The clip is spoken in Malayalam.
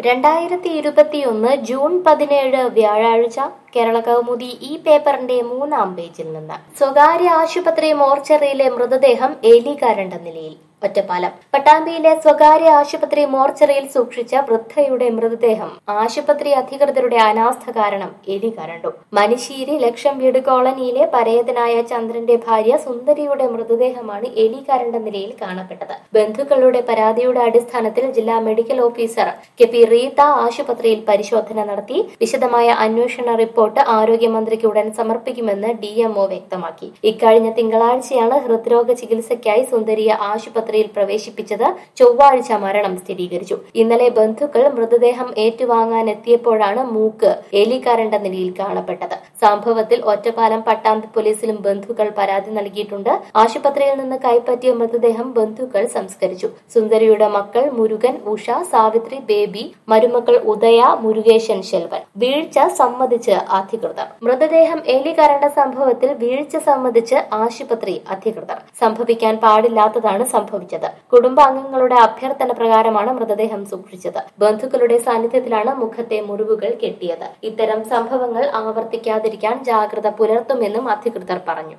രണ്ടായിരത്തി ഇരുപത്തിയൊന്ന് ജൂൺ പതിനേഴ് വ്യാഴാഴ്ച കേരള കൗമുദി ഈ പേപ്പറിന്റെ മൂന്നാം പേജിൽ നിന്ന് സ്വകാര്യ ആശുപത്രി മോർച്ചറിയിലെ മൃതദേഹം എലി കരണ്ട നിലയിൽ ഒറ്റപ്പാലം പട്ടാമ്പിയിലെ സ്വകാര്യ ആശുപത്രി മോർച്ചറിയിൽ സൂക്ഷിച്ച വൃദ്ധയുടെ മൃതദേഹം ആശുപത്രി അധികൃതരുടെ അനാസ്ഥ കാരണം എലി കരണ്ടു മനിശ്ശേരി ലക്ഷം വീട് കോളനിയിലെ പരേതനായ ചന്ദ്രന്റെ ഭാര്യ സുന്ദരിയുടെ മൃതദേഹമാണ് എലി കരണ്ട നിലയിൽ കാണപ്പെട്ടത് ബന്ധുക്കളുടെ പരാതിയുടെ അടിസ്ഥാനത്തിൽ ജില്ലാ medical officer K P Reetha ആശുപത്രിയിൽ പരിശോധന നടത്തി വിശദമായ അന്വേഷണ റിപ്പോർട്ട് ആരോഗ്യമന്ത്രിക്ക് ഉടൻ സമർപ്പിക്കുമെന്ന് ഡിഎംഒ വ്യക്തമാക്കി ഇക്കഴിഞ്ഞ തിങ്കളാഴ്ചയാണ് ഹൃദ്രോഗ ചികിത്സയ്ക്കായി സുന്ദരിയെ ആശുപത്രിയിൽ പ്രവേശിപ്പിച്ചത് ചൊവ്വാഴ്ച മരണം സ്ഥിരീകരിച്ചു ഇന്നലെ ബന്ധുക്കൾ മൃതദേഹം ഏറ്റുവാങ്ങാൻ എത്തിയപ്പോഴാണ് മൂക്ക് എലി കരണ്ട നിലയിൽ കാണപ്പെട്ടത് സംഭവത്തിൽ ഒറ്റപ്പാലം പട്ടാമ്പി പോലീസിലും ബന്ധുക്കൾ പരാതി നൽകിയിട്ടുണ്ട് ആശുപത്രിയിൽ നിന്ന് കൈപ്പറ്റിയ മൃതദേഹം ബന്ധുക്കൾ സംസ്കരിച്ചു സുന്ദരിയുടെ മക്കൾ മുരുകൻ ഉഷ സാവിത്രി ബേബി മരുമക്കൾ ഉദയ മുരുകേശൻ ശെൽവൻ വീഴ്ച സമ്മതിച്ച് അധികൃതർ മൃതദേഹം എലി കരണ്ട സംഭവത്തിൽ വീഴ്ച സമ്മതിച്ച് ആശുപത്രി അധികൃതർ സംഭവിക്കാൻ പാടില്ലാത്തതാണ് സംഭവിച്ചത് കുടുംബാംഗങ്ങളുടെ അഭ്യർത്ഥന പ്രകാരമാണ് മൃതദേഹം സൂക്ഷിച്ചത് ബന്ധുക്കളുടെ സാന്നിധ്യത്തിലാണ് മുഖത്തെ മുറിവുകൾ കെട്ടിയത് ഇത്തരം സംഭവങ്ങൾ ആവർത്തിക്കാതിരിക്കാൻ ജാഗ്രത പുലർത്തുമെന്നും അധികൃതർ പറഞ്ഞു